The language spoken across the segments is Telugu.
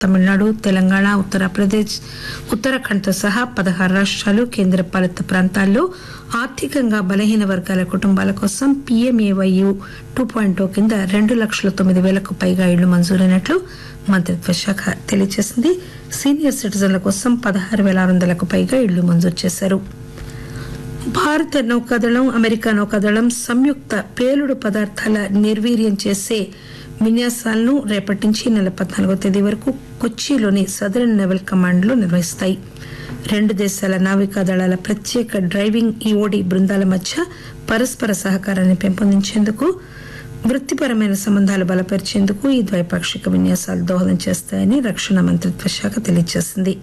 తమిళనాడు తెలంగాణ ఉత్తరప్రదేశ్ ఉత్తరాఖండ్తో సహా పదహారు రాష్ట్రాలు కేంద్రపాలిత ప్రాంతాల్లో ఆర్థికంగా బలహీన వర్గాల కుటుంబాల కోసం పీఎంఏవైయు టూ పాయింట్ కింద రెండు లక్షల తొమ్మిది వేలకు పైగా ఇళ్లు మంజూరైనట్లు మంత్రిత్వ శాఖ తెలియజేసింది సీనియర్ సిటిజన్ల కోసం పదహారు వేల ఆరు వందలకు పైగా ఇళ్లు మంజూరు చేశారు భారత నౌకాదళం అమెరికా నౌకాదళం సంయుక్త పేలుడు పదార్థాల నిర్వీర్యం చేసే విన్యాసాలను రేపటి నుంచి నెల పద్నాలుగో తేదీ వరకు కొచ్చిలోని సదరన్ నెవల్ కమాండ్లో నిర్వహిస్తాయి రెండు దేశాల నావికా దళాల ప్రత్యేక డ్రైవింగ్ ఈఓడి బృందాల మధ్య పరస్పర సహకారాన్ని పెంపొందించేందుకు వృత్తిపరమైన సంబంధాలు బలపరిచేందుకు ఈ ద్వైపాక్షిక విన్యాసాలు దోహదం చేస్తాయని రక్షణ మంత్రిత్వ శాఖ తెలియజేసింది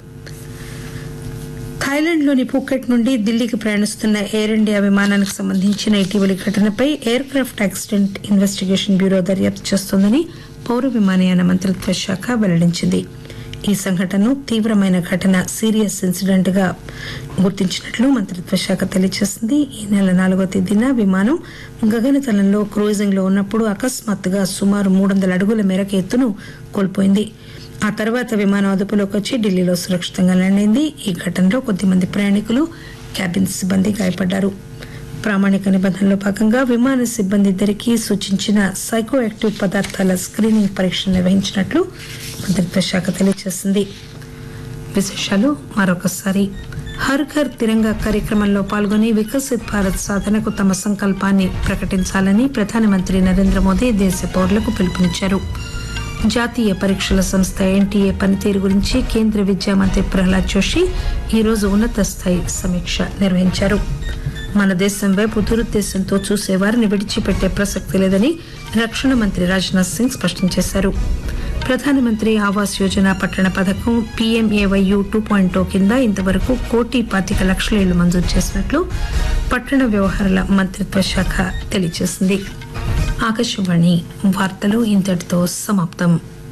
థాయిలాండ్లోని పూకెట్ నుండి ఢిల్లీకి ప్రయాణిస్తున్న ఎయిర్ ఇండియా విమానానికి సంబంధించిన ఇటీవలి ఘటనపై aircraft accident investigation bureau దర్యాప్తు చేస్తోందని పౌర విమానయాన మంత్రిత్వ శాఖ వెల్లడించింది ఈ సంఘటనను తీవ్రమైన ఘటన సీరియస్ ఇన్సిడెంట్ గా గుర్తించినట్లు మంత్రిత్వ శాఖ తెలియజేసింది ఈ నెల నాలుగో తేదీన విమానం గగనతలంలో క్రూజింగ్ లో ఉన్నప్పుడు అకస్మాత్తుగా సుమారు మూడు వందల అడుగుల మేరకు ఎత్తును కోల్పోయింది ఆ తర్వాత విమానం అదుపులోకి వచ్చి ఢిల్లీలో సురక్షితంగా ల్యాండ్ అయింది ఈ ఘటనలో కొద్దిమంది ప్రయాణికులు క్యాబిన్ సిబ్బంది గాయపడ్డారు ప్రామాణిక నిబంధనలో భాగంగా విమాన సిబ్బంది ఇద్దరికీ సూచించిన సైకో యాక్టివ్ పదార్థాల స్క్రీనింగ్ పరీక్ష నిర్వహించినట్లు మంత్రిత్వ శాఖ తెలియజేసింది విశేషాలు మరొకసారి హర్ ఘర్ తిరంగా కార్యక్రమంలో పాల్గొని వికసిత్ భారత్ సాధనకు తమ సంకల్పాన్ని ప్రకటించాలని ప్రధానమంత్రి నరేంద్ర మోదీ దేశ పౌరులకు పిలుపునిచ్చారు జాతీయ పరీక్షల సంస్థ ఎన్టీఏ పనితీరు గురించి కేంద్ర విద్యా మంత్రి ప్రహ్లాద్ జోషి ఈరోజు ఉన్నత స్థాయి సమీక్ష నిర్వహించారు మన దేశం వైపు దురుద్దేశంతో చూసేవారిని విడిచిపెట్టే ప్రసక్తి లేదని రక్షణ మంత్రి రాజ్నాథ్ సింగ్ స్పష్టం చేశారు ప్రధానమంత్రి ఆవాస్ యోజన పట్టణ పథకం పీఎంఏవైయు టూ పాయింట్ కింద ఇంతవరకు కోటి పాతిక లక్షల ఇళ్లు మంజూరు చేసినట్లు పట్టణ వ్యవహారాల మంత్రిత్వ శాఖ తెలియజేసింది ఆకాశవాణి వార్తలు ఇంతటితో సమాప్తం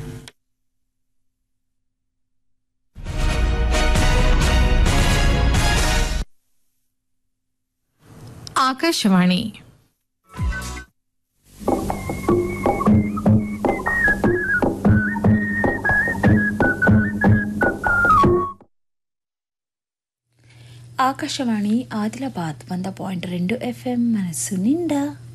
ఆకాశవాణి ఆకాశవాణి ఆదిలాబాద్ వంద పాయింట్ రెండు ఎఫ్ఎం మనస్సు నిండా